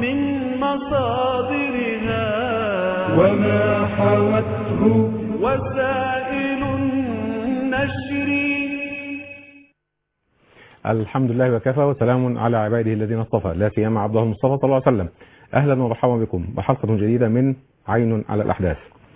من مصادرها وما حوته وسائل النشر الحمد لله وكفى وسلام على عباده الذين اصطفى لا سيما عبده المصطفى صلى الله عليه وسلم اهلا ومرحبا بكم وحلقه جديده من عين على الاحداث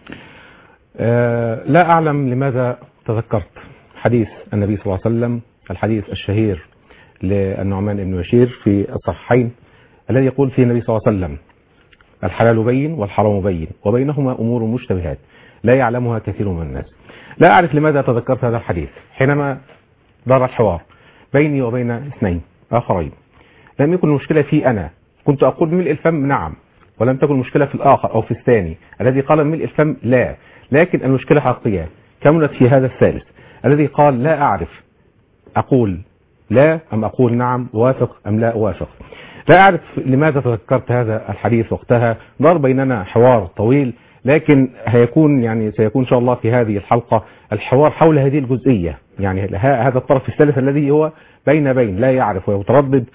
آه لا اعلم لماذا تذكرت حديث النبي صلى الله عليه وسلم الحديث الشهير للنعمان بن بشير في الصحيحين الذي يقول فيه النبي صلى الله عليه وسلم الحلال بين والحرام بين وبينهما امور مشتبهات لا يعلمها كثير من الناس لا اعرف لماذا تذكرت هذا الحديث حينما دار الحوار بيني وبين اثنين آخرين لم يكن المشكلة في أنا كنت أقول بملء الفم نعم ولم تكن المشكلة في الآخر أو في الثاني الذي قال بملء الفم لا لكن المشكلة حقيقية كمنت في هذا الثالث الذي قال لا أعرف أقول لا أم أقول نعم وافق أم لا أوافق لا أعرف لماذا تذكرت هذا الحديث وقتها دار بيننا حوار طويل لكن هيكون يعني سيكون ان شاء الله في هذه الحلقة الحوار حول هذه الجزئية يعني ه- هذا الطرف الثالث الذي هو بين بين لا يعرف ويتردد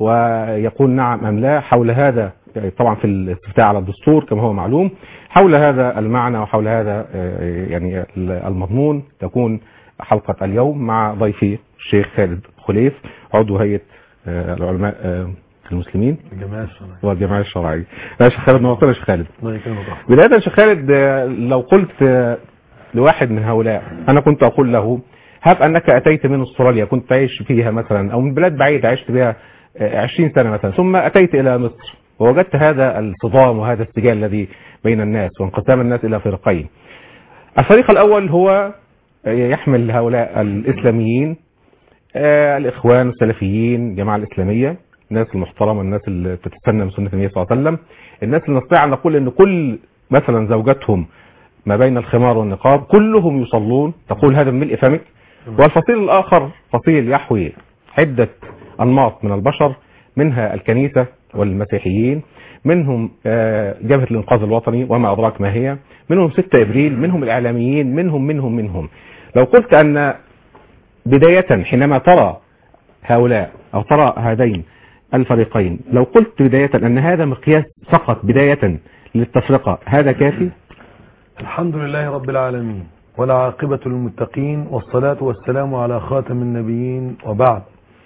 ويقول نعم ام لا حول هذا يعني طبعا في الاستفتاء على الدستور كما هو معلوم حول هذا المعنى وحول هذا آه، يعني المضمون تكون حلقة اليوم مع ضيفي الشيخ خالد خليف عضو هيئة آه، العلماء آه، المسلمين الجماعة الشرعية والجماعة الشرعية يا شيخ خالد نورتنا يا شيخ خالد الله يكرمك أخ. بداية يا شيخ خالد آه، لو قلت آه، لواحد من هؤلاء أنا كنت أقول له هب أنك أتيت من أستراليا كنت تعيش فيها مثلا أو من بلاد بعيدة عشت بها آه، 20 سنة مثلا ثم أتيت إلى مصر ووجدت هذا الصدام وهذا السجال الذي بين الناس وانقسام الناس إلى فريقين الفريق الأول هو آه، يحمل هؤلاء الإسلاميين آه، الإخوان السلفيين الجماعة الإسلامية الناس المحترمة الناس اللي بتتسنى من سنة النبي صلى الله عليه وسلم الناس اللي نستطيع أن نقول أن كل مثلا زوجاتهم ما بين الخمار والنقاب كلهم يصلون تقول هذا من ملء فمك والفصيل الآخر فصيل يحوي عدة أنماط من البشر منها الكنيسة والمسيحيين منهم آه، جبهة الإنقاذ الوطني وما أدراك ما هي منهم 6 إبريل منهم الإعلاميين منهم منهم منهم لو قلت أن بداية حينما ترى هؤلاء أو ترى هذين الفريقين لو قلت بداية أن هذا مقياس فقط بداية للتفرقة هذا كافي الحمد لله رب العالمين والعاقبة للمتقين والصلاة والسلام على خاتم النبيين وبعد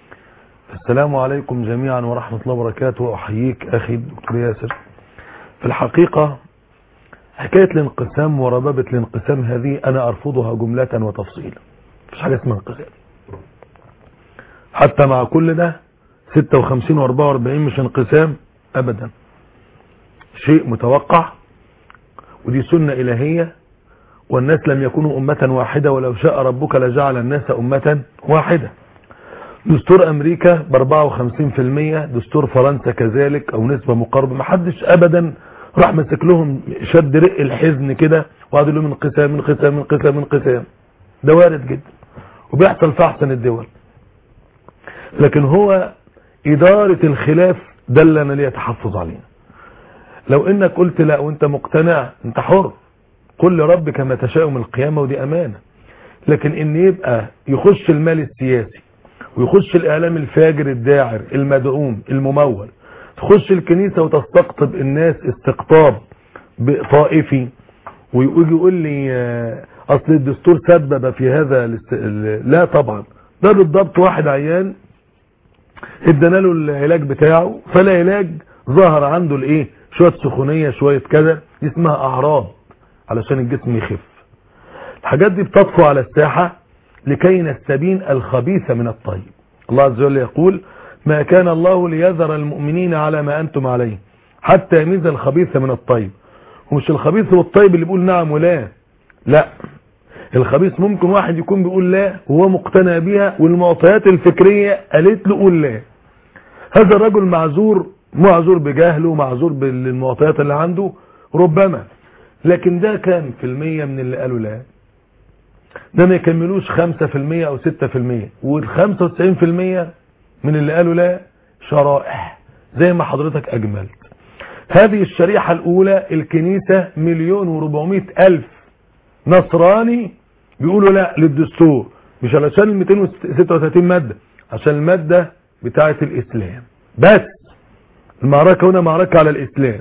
السلام عليكم جميعا ورحمة الله وبركاته وأحييك أخي الدكتور ياسر في الحقيقة حكاية الانقسام وربابة الانقسام هذه أنا أرفضها جملة وتفصيلا مفيش حاجة اسمها انقسام حتى مع كل ده 56 و44 مش انقسام أبدا شيء متوقع ودي سنة إلهية والناس لم يكونوا أمة واحدة ولو شاء ربك لجعل الناس أمة واحدة دستور أمريكا ب 54% دستور فرنسا كذلك أو نسبة مقاربة محدش أبدا راح مسك لهم شد رق الحزن كده وقعدوا لهم انقسام انقسام انقسام انقسام ده وارد جدا وبيحصل في أحسن الدول لكن هو إدارة الخلاف ده اللي أنا ليا تحفظ عليه لو انك قلت لا وانت مقتنع انت حر قل لرب كما تشاء من القيامة ودي امانة لكن ان يبقى يخش المال السياسي ويخش الاعلام الفاجر الداعر المدعوم الممول تخش الكنيسة وتستقطب الناس استقطاب طائفي ويجي يقول لي آه، اصل الدستور سبب في هذا الاست... ال- لا طبعا ده بالضبط واحد عيان ادانا له العلاج بتاعه فالعلاج ظهر عنده الايه شويه سخونيه شويه كذا دي اسمها اعراض علشان الجسم يخف الحاجات دي بتطفو على الساحه لكي نستبين الخبيث من الطيب الله عز وجل يقول ما كان الله ليذر المؤمنين على ما انتم عليه حتى يميز الخبيث من الطيب ومش الخبيث والطيب اللي بيقول نعم ولا لا الخبيث ممكن واحد يكون بيقول لا وهو مقتنع بيها والمعطيات الفكرية قالت له قول لا هذا الرجل معذور معذور بجهله معذور بالمعطيات اللي عنده ربما لكن ده كام في المية من اللي قالوا لا ده ما يكملوش خمسة في المية او ستة في المية والخمسة وتسعين في المية من اللي قالوا لا شرائح زي ما حضرتك اجملت هذه الشريحة الاولى الكنيسة مليون وربعمائة الف نصراني بيقولوا لا للدستور مش علشان ال 236 مادة عشان المادة بتاعة الاسلام بس المعركة هنا معركة على الإسلام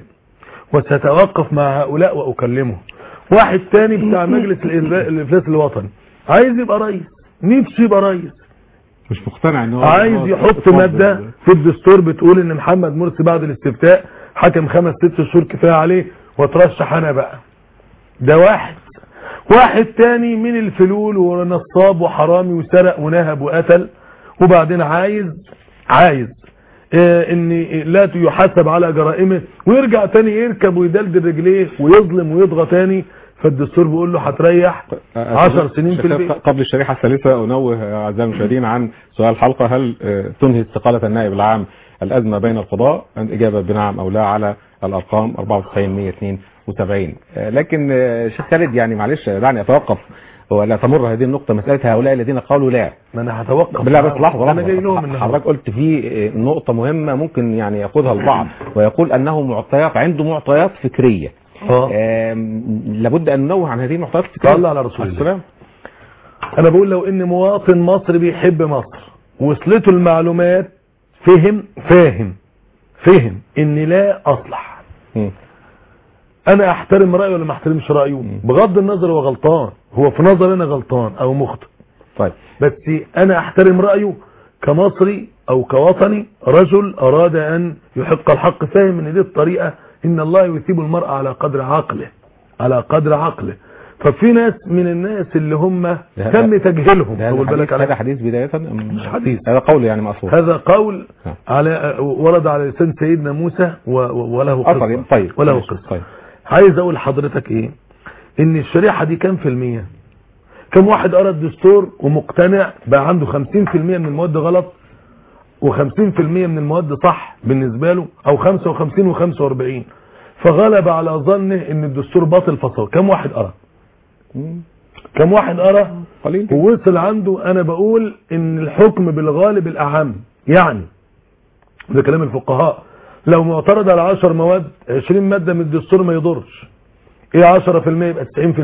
وستوقف مع هؤلاء وأكلمهم واحد تاني بتاع مجلس الإنفا- الإفلاس الوطني عايز يبقى رئيس نفسه يبقى رئيس مش مقتنع ان هو عايز هو يحط اتفضل. مادة في الدستور بتقول ان محمد مرسي بعد الاستفتاء حكم خمس ست شهور كفاية عليه واترشح انا بقى ده واحد واحد تاني من الفلول ونصاب وحرامي وسرق ونهب وقتل وبعدين عايز عايز آه، ان لا يحاسب على جرائمه ويرجع تاني يركب ويدلدل رجليه ويظلم ويضغى تاني فالدستور بيقول له هتريح عشر سنين في شيخ، البيت قبل الشريحة الثالثة أنوه أعزائي المشاهدين عن سؤال الحلقة هل آه، تنهي استقالة النائب العام الأزمة بين القضاء الإجابة بنعم أو لا على الأرقام 94 172 آه، لكن آه، شيخ خالد يعني معلش دعني أتوقف ولا تمر هذه النقطة مسألة هؤلاء الذين قالوا لا ما انا هتوقف بالله بس لحظة انا جاي لهم لحظة النهارده حضرتك قلت في آه، نقطة مهمة ممكن يعني يأخذها البعض ويقول أنه معطيات عنده معطيات فكرية اه آم، لابد أن ننوه عن هذه المعطيات الفكرية صلى على رسول الله. السلام انا بقول لو ان مواطن مصري بيحب مصر وصلته المعلومات فهم فاهم فهم ان لا اصلح مم. انا احترم رايه ولا ما احترمش رايه بغض النظر هو غلطان هو في نظر انا غلطان او مخطئ طيب بس انا احترم رايه كمصري او كوطني رجل اراد ان يحق الحق فاهم ان دي الطريقه ان الله يثيب المرء على قدر عقله على قدر عقله ففي ناس من الناس اللي هم تم تجهيلهم هذا خد بالك حديث هذا على حديث بداية مش حديث هذا قول يعني مأثور هذا قول نعم. على ورد على لسان سيدنا موسى و- و- وله أثر قصه يعني. طيب وله ماشي. قصه طيب عايز اقول لحضرتك ايه ان الشريحه دي كام في الميه كم واحد قرا الدستور ومقتنع بقى عنده 50% من المواد غلط و50% من المواد صح بالنسبه له او 55 و45 فغلب على ظنه ان الدستور باطل فصل كم واحد قرا مم. كم واحد قرا قليل جدا. ووصل عنده انا بقول ان الحكم بالغالب الاعم يعني ده كلام الفقهاء لو معترض على 10 مواد 20 ماده من الدستور ما يضرش ايه 10% يبقى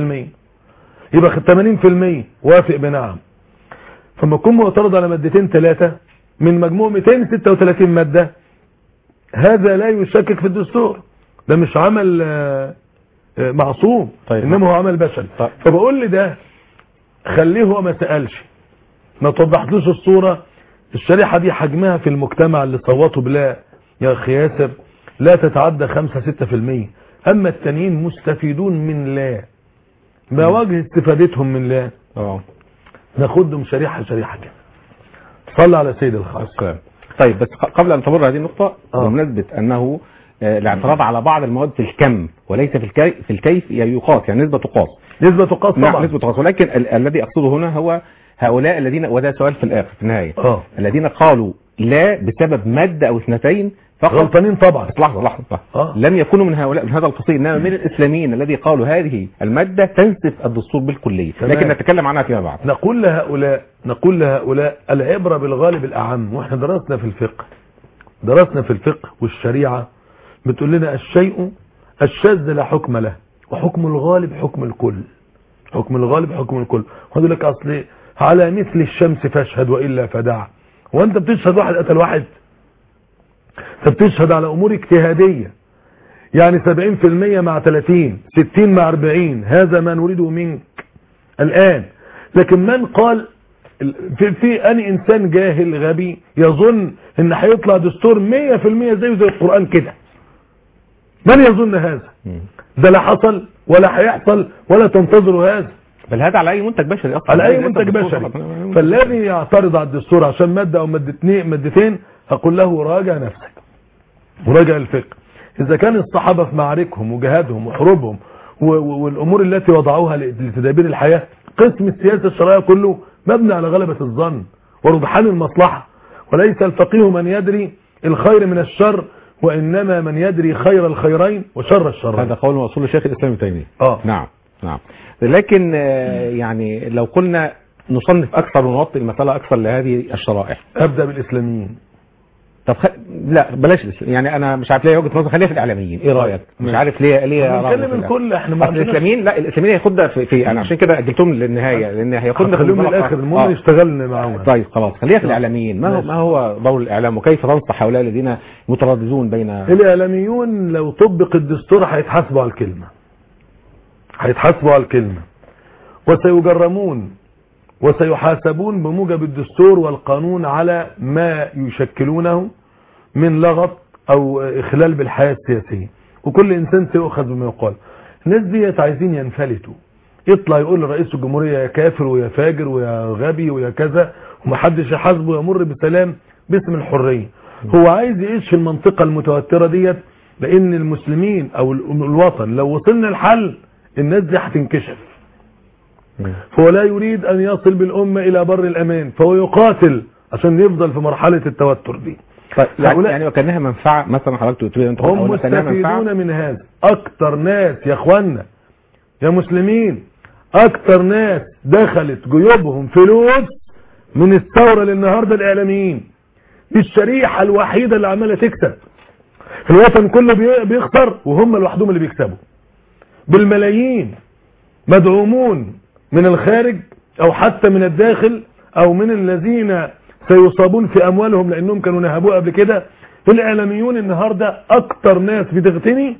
90% يبقى 80% وافق بنعم فما يكون معترض على مادتين ثلاثه من مجموع 236 ماده هذا لا يشكك في الدستور ده مش عمل آه، آه، معصوم طيب. انما هو عمل بشري طيب. فبقول لي ده خليه هو ما سالش ما توضحتلوش الصوره الشريحه دي حجمها في المجتمع اللي صوتوا بلا يا اخي ياسر لا تتعدى 5 6% اما التانيين مستفيدون من لا ما وجه استفادتهم من لا اه ناخدهم شريحه شريحه كده صلى على سيد الخاص السلام. طيب بس ق- قبل ان تمر هذه النقطة آه. بمناسبة انه آه، الاعتراض على بعض المواد في الكم وليس في الكيف في الكيف يقاس يعني نسبة تقاس نسبه تقاس نعم طبعا نسبة تقاس ولكن ال- الذي اقصده هنا هو هؤلاء الذين وده سؤال في الاخر في النهاية اه الذين قالوا لا بسبب مادة او اثنتين فقط غلطانين طبعا بس لحظة لحظة لحظة. آه. لم يكونوا من هؤلاء من هذا القصيد انما من الاسلاميين الذي قالوا هذه المادة تنسف الدستور بالكلية تمام. لكن نتكلم عنها فيما بعد نقول لهؤلاء نقول لهؤلاء العبرة بالغالب الأعم واحنا درسنا في الفقه درسنا في الفقه والشريعة بتقول لنا الشيء الشاذ لا حكم له وحكم الغالب حكم الكل حكم الغالب حكم الكل وهذا لك أصل على مثل الشمس فاشهد وإلا فدع وانت بتشهد واحد قتل واحد انت بتشهد على أمور اجتهادية يعني 70% مع 30 60 مع 40 هذا ما نريده منك الآن لكن من قال في, في أني إنسان جاهل غبي يظن إن هيطلع دستور 100% زيه زي القرآن كده من يظن هذا مم. ده لا حصل ولا هيحصل ولا تنتظر هذا بل هذا على اي منتج بشري اصلا على أي ليس منتج الدستور بشري فقط. فالذي يعترض على الدستور عشان مادة أو مادتين مادتين هقول له راجع نفسك وراجع الفقه إذا كان الصحابة في معاركهم وجهادهم وحروبهم و- و- والأمور التي وضعوها لتدابير الحياة قسم السياسة الشرعية كله مبني على غلبة الظن ورجحان المصلحة وليس الفقيه من يدري الخير من الشر وإنما من يدري خير الخيرين وشر الشرين هذا قول موصول لشيخ الاسلام ابن تيميه اه نعم نعم لكن آه، يعني لو قلنا نصنف اكثر ونوطي المساله اكثر لهذه الشرائح أبدأ بالإسلاميين طب خ... لا بلاش الإسلام. يعني انا مش عارف ليه وجهه نظر خليها في الاعلاميين ايه رايك مش ماشي. عارف ليه ليه احنا رأي بنتكلم في الإعلام. الكل، احنا ما أصل عندناش- الاسلاميين لا الاسلاميين هياخدها في, في انا عشان كده اجلتهم للنهايه لان هياخدنا في خليهم المنطقة. للاخر المهم آه. يشتغلنا معاهم طيب خلاص خليها في الاعلاميين ما هو ماشي. ما هو دور الاعلام وكيف تنصح هؤلاء الذين مترددون بين الاعلاميون لو طبق الدستور هيتحاسبوا على الكلمه هيتحاسبوا على الكلمه وسيجرمون وسيحاسبون بموجب الدستور والقانون على ما يشكلونه من لغط او اخلال بالحياه السياسيه وكل انسان سيؤخذ بما يقال الناس ديت عايزين ينفلتوا يطلع يقول لرئيس الجمهوريه يا كافر ويا فاجر ويا غبي ويا كذا ومحدش يحاسبه يمر بسلام باسم الحريه هو عايز يعيش في المنطقه المتوتره ديت لان المسلمين او ال- الوطن لو وصلنا الحل الناس دي هتنكشف فهو لا يريد ان يصل بالامه الى بر الامان فهو يقاتل عشان يفضل في مرحله التوتر دي طيب يعني, هؤلاء- يعني وكانها منفعه مثلا حضرتك قلت لي انت هم أولا كأنها منفعة. مستفيدون من هذا اكتر ناس يا اخوانا يا مسلمين اكتر ناس دخلت جيوبهم فلوس من الثورة للنهاردة الاعلاميين دي الشريحة الوحيدة اللي عمالة تكسب الوطن كله بي- بيخسر وهم لوحدهم اللي بيكسبوا بالملايين مدعومون من الخارج او حتى من الداخل او من الذين سيصابون في اموالهم لانهم كانوا نهبوه قبل كده الاعلاميون النهارده اكتر ناس بتغتني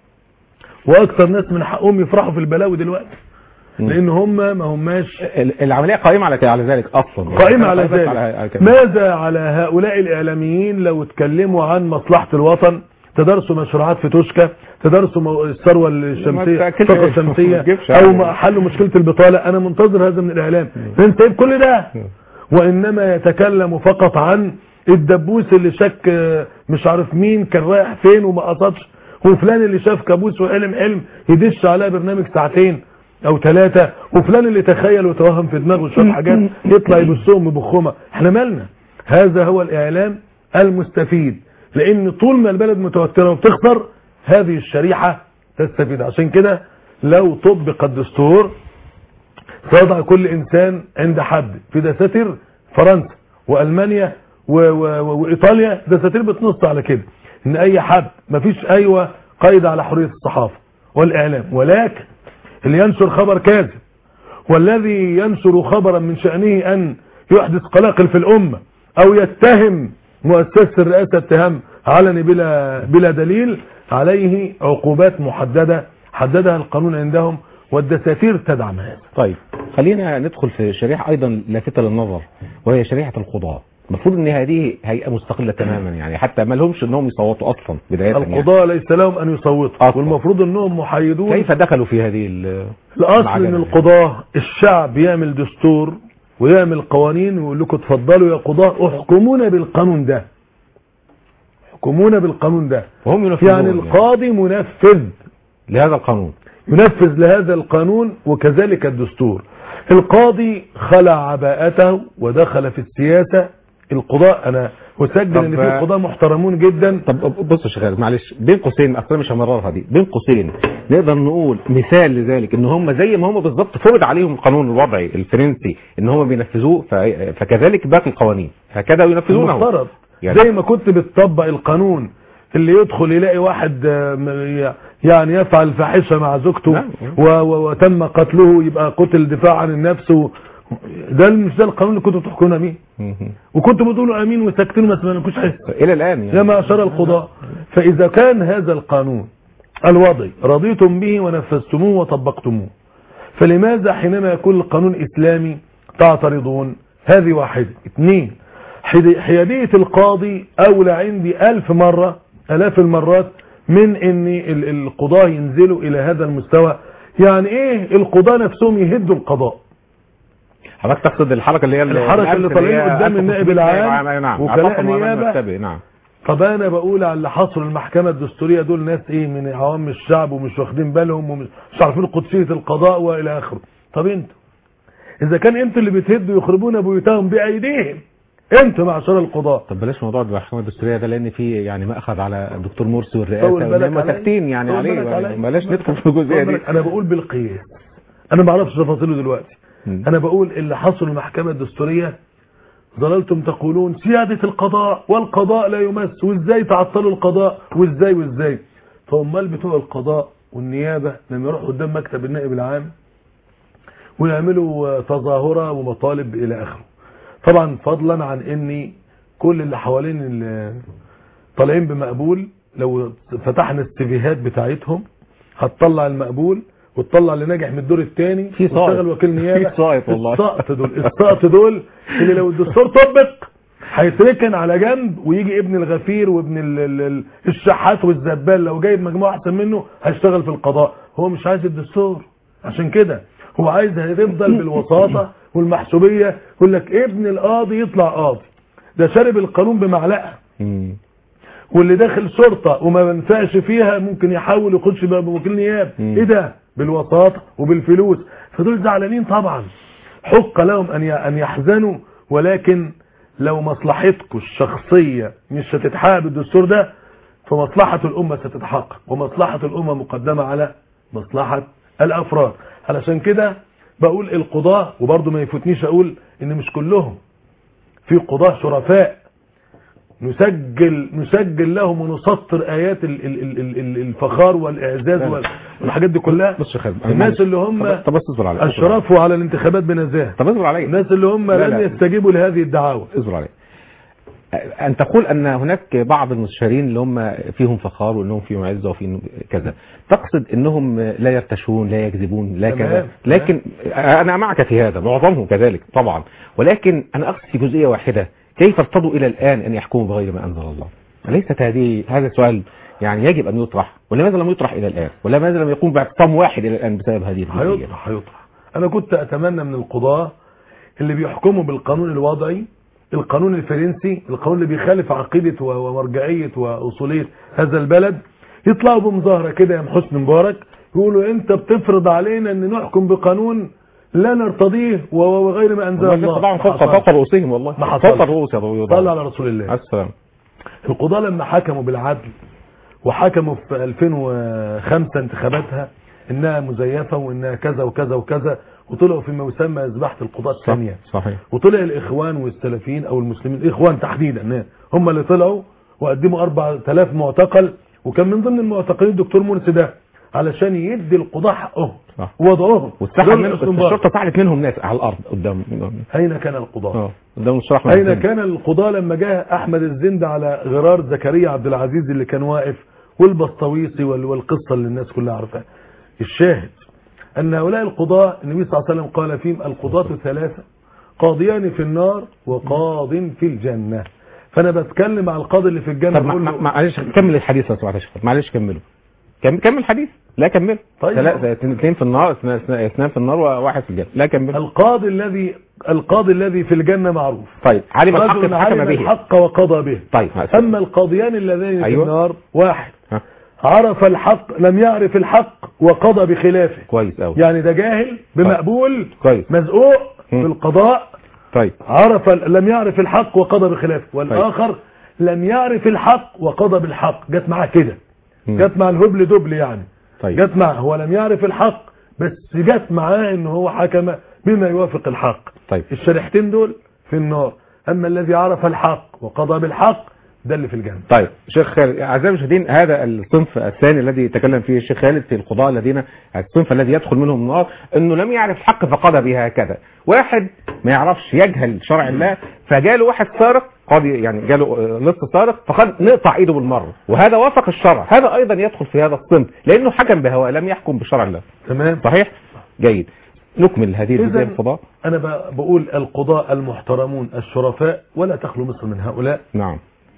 واكتر ناس من حقهم يفرحوا في البلاوي دلوقتي لان هم ما هماش ال- العمليه قائمه على على ذلك اصلا قائمة على قائمة ذلك على كده. ماذا على هؤلاء الإعلاميين لو اتكلموا عن مصلحة الوطن تدرسوا مشروعات في توشكا تدرسوا مو- الثروة الشمسية تأكلش- الطاقة ما الشمسية تجيبش أو حاجة. ما حلوا مشكلة البطالة أنا منتظر هذا من الإعلام أنت سايب كل ده وإنما يتكلم فقط عن الدبوس اللي شك آه، مش عارف مين كان رايح فين وما قصدش وفلان اللي شاف كابوس وحلم حلم يدش عليها برنامج ساعتين او ثلاثة وفلان اللي تخيل وتوهم في دماغه شوية حاجات يطلع يبصهم ببخومة احنا مالنا هذا هو الاعلام المستفيد لان طول ما البلد متوترة وبتخسر هذه الشريحة تستفيد عشان كده لو طبق الدستور سيضع كل انسان عند حد في دساتير فرنسا والمانيا و و و وايطاليا دساتير بتنص على كده ان اي حد مفيش ايوه قيد على حريه الصحافه والاعلام ولكن اللي ينشر خبر كاذب والذي ينشر خبرا من شانه ان يحدث قلاقل في الامه او يتهم مؤسسه الرئاسه اتهام علني بلا بلا دليل عليه عقوبات محدده حددها القانون عندهم والدساتير تدعم هذا طيب خلينا ندخل في شريحه ايضا لافتة للنظر وهي شريحه القضاء المفروض ان هذه هيئه مستقله تماما يعني حتى ما لهمش انهم يصوتوا اصلا بدايه يعني. القضاء ليس لهم ان يصوتوا أصلاً. والمفروض انهم محايدون كيف دخلوا في هذه ال- الاصل العجلة ان يعني؟ القضاة الشعب يعمل دستور ويعمل قوانين ويقول لكم اتفضلوا يا قضاة احكمونا بالقانون ده احكمونا بالقانون ده وهم ينفذون يعني القاضي منفذ لهذا القانون ينفذ لهذا القانون وكذلك الدستور القاضي خلع عباءته ودخل في السياسة القضاء انا اسجل طب- ان في قضاة محترمون جدا طب بص يا شيخ معلش بين قوسين اصل أنا مش همررها دي بين قوسين نقدر نقول مثال لذلك ان هم زي ما هم بالظبط فرض عليهم القانون الوضعي الفرنسي ان هم بينفذوه ف- فكذلك باقي القوانين هكذا ينفذونه المفترض يعني- زي ما كنت بتطبق القانون اللي يدخل يلاقي واحد آه، م- يعني يفعل فاحشة مع زوجته نعم. و- و- وتم قتله يبقى قتل دفاع عن النفس و- ده مش ده القانون اللي كنتوا بتحكمونا بيه مهم. وكنتوا بتقولوا امين وساكتين ما سمعناكوش حاجه الى الان يعني يا معشر القضاء فاذا كان هذا القانون الوضعي رضيتم به ونفذتموه وطبقتموه فلماذا حينما يكون القانون اسلامي تعترضون هذه واحدة اثنين حد- حيادية القاضي اولى عندي الف مرة الاف المرات من ان ال- القضاة ينزلوا الى هذا المستوى يعني ايه القضاة نفسهم يهدوا القضاء حضرتك تقصد الحركه اللي هي الحركة اللي هي طالعين قدام 1500 النائب العام نعم وكلاء أعتقد أمام نيابة. المكتبي، نعم طب انا بقول على اللي حصل المحكمة الدستورية دول ناس ايه من عوام الشعب ومش واخدين بالهم ومش مش عارفين قدسية القضاء والى اخره طب انتوا اذا كان انتوا اللي بتهدوا يخربون بيوتهم بايديهم انتوا معشر القضاء طب بلاش موضوع المحكمه الدستوريه ده لان في يعني ماخذ على الدكتور مرسي والرئاسه طول بالك وإنما عليا. ساكتين يعني طول عليه بالك يعني عليا. بلاش ندخل في الجزئيه طول دي بالك، انا بقول بالقياس انا ما اعرفش تفاصيله دلوقتي مم. انا بقول اللي حصل المحكمة الدستورية ظللتم تقولون سيادة القضاء والقضاء لا يمس وازاي تعطلوا القضاء وازاي وازاي فامال بتوع القضاء والنيابة لما يروحوا قدام مكتب النائب العام ويعملوا تظاهرة ومطالب الى اخره طبعا فضلا عن ان كل اللي حوالين ال- طالعين بمقبول لو فتحنا السيفيهات بتاعتهم هتطلع المقبول وتطلع اللي ناجح من الدور الثاني في سائط. وتشتغل وكيل نيابه في سائط والله. السقط دول السقط دول اللي لو الدستور طبق هيتركن على جنب ويجي ابن الغفير وابن ال- ال- ال- الشحات والزبال لو جايب مجموعه احسن منه هيشتغل في القضاء هو مش عايز الدستور عشان كده هو عايز يفضل بالوساطه والمحسوبيه يقول لك ابن القاضي يطلع قاضي ده شارب القانون بمعلقه مم. واللي داخل شرطه وما بنفعش فيها ممكن يحاول يخش بقى بوكيل نياب مم. ايه ده بالوساطه وبالفلوس فدول زعلانين طبعا حق لهم ان ي- ان يحزنوا ولكن لو مصلحتكم الشخصيه مش هتتحقق بالدستور ده فمصلحه الامه ستتحقق ومصلحه الامه مقدمه على مصلحه الافراد علشان كده بقول القضاه وبرضه ما يفوتنيش اقول ان مش كلهم في قضاه شرفاء نسجل نسجل لهم ونسطر ايات ال- ال- ال- ال- ال- الفخار والاعزاز لا. وال- والحاجات دي كلها بص يا خالد أنا الناس معلش. اللي هم طب- طب بس اصبر عليا اشرفوا على الانتخابات بنزاهه طب اصبر عليا الناس اللي هم لا، لم لا. يستجيبوا لهذه الدعاوى اصبر عليا أن تقول أن هناك بعض المستشارين اللي هم فيهم فخار وأنهم فيهم عزة وفيهم كذا تقصد أنهم لا يرتشون لا يكذبون لا تمام، كذا لكن أنا معك في هذا معظمهم كذلك طبعا ولكن أنا أقصد في جزئية واحدة كيف ارتضوا إلى الآن أن يحكموا بغير ما أنزل الله أليست هذه هذا السؤال يعني يجب أن يطرح ولماذا لم يطرح إلى الآن ولماذا لم يقوم باعتصام واحد إلى الآن بسبب هذه الجزئية هيطرح هيطرح انا كنت اتمنى من القضاة اللي بيحكموا بالقانون الوضعي القانون الفرنسي القانون اللي بيخالف عقيدة و- ومرجعية وأصولية هذا البلد يطلعوا بمظاهرة كده يا ام حسني مبارك يقولوا انت بتفرض علينا ان نحكم بقانون لا نرتضيه و- وغير ما انزل والله الله طبعا ما فوق حصلش. فوق رؤوسهم والله ما حصلش. فوق الرؤوس يا ضوء صلى على رسول الله عليه السلام القضاة لما حكموا بالعدل وحكموا في 2005 انتخاباتها انها مزيفة وانها كذا وكذا وكذا وطلعوا فيما يسمى ذبحة القضاة الثانية صحيح وطلع الاخوان والسلفيين او المسلمين الاخوان تحديدا هم اللي طلعوا وقدموا 4000 معتقل وكان من ضمن المعتقلين الدكتور مرسي ده علشان يدي القضاة حقهم صح ووضعهم واستحل دول منه حسن مبارك. الشرطه سحلت منهم ناس على الارض قدام اين كان القضاة اه قدام الشرطه احمد أين الزند. كان القضاة لما جاء أحمد الزند على غرار زكريا عبد العزيز اللي كان واقف والبسطويسي وال- والقصة اللي الناس كلها عارفاها الشاهد أن هؤلاء القضاة النبي صلى الله عليه وسلم قال فيهم القضاة ثلاثة قاضيان في النار وقاض في الجنة فأنا بتكلم على القاضي اللي في الجنة طب ما- بقول ما- له معلش كمل الحديث لو سمحت يا شيخ معلش كمله كم كمل الحديث لا كمل طيب. ثلاثة اثنين في النار اثنين اثنين في النار وواحد في الجنة لا كمل القاضي الذي القاضي الذي في الجنة معروف طيب علم الحق رجل فحكم علم به الحق وقضى به طيب أما القاضيان اللذين في أيوة. النار واحد ها. عرف الحق لم يعرف الحق وقضى بخلافه كويس قوي يعني ده جاهل بمقبول كويس مزقوق مم. في القضاء طيب عرف لم يعرف الحق وقضى بخلافه والآخر لم يعرف الحق وقضى بالحق جت معاه كده مم. جت مع الهبل دبل يعني طيب جت معاه هو لم يعرف الحق بس جت معاه ان هو حكم بما يوافق الحق طيب الشريحتين دول في النار اما الذي عرف الحق وقضى بالحق ده اللي في الجنة طيب شيخ خالد اعزائي المشاهدين هذا الصنف الثاني الذي تكلم فيه الشيخ خالد في القضاء الذين الصنف الذي يدخل منهم النار انه لم يعرف الحق فقضى بها هكذا واحد ما يعرفش يجهل شرع الله فجاله واحد سارق قاضي يعني جاله آه، لص سارق فقد نقطع ايده بالمره وهذا وافق الشرع هذا ايضا يدخل في هذا الصنف لانه حكم بهواه لم يحكم بشرع الله تمام صحيح جيد نكمل هذه الجزئيه إذن القضاء انا ب- بقول القضاء المحترمون الشرفاء ولا تخلو مصر من هؤلاء نعم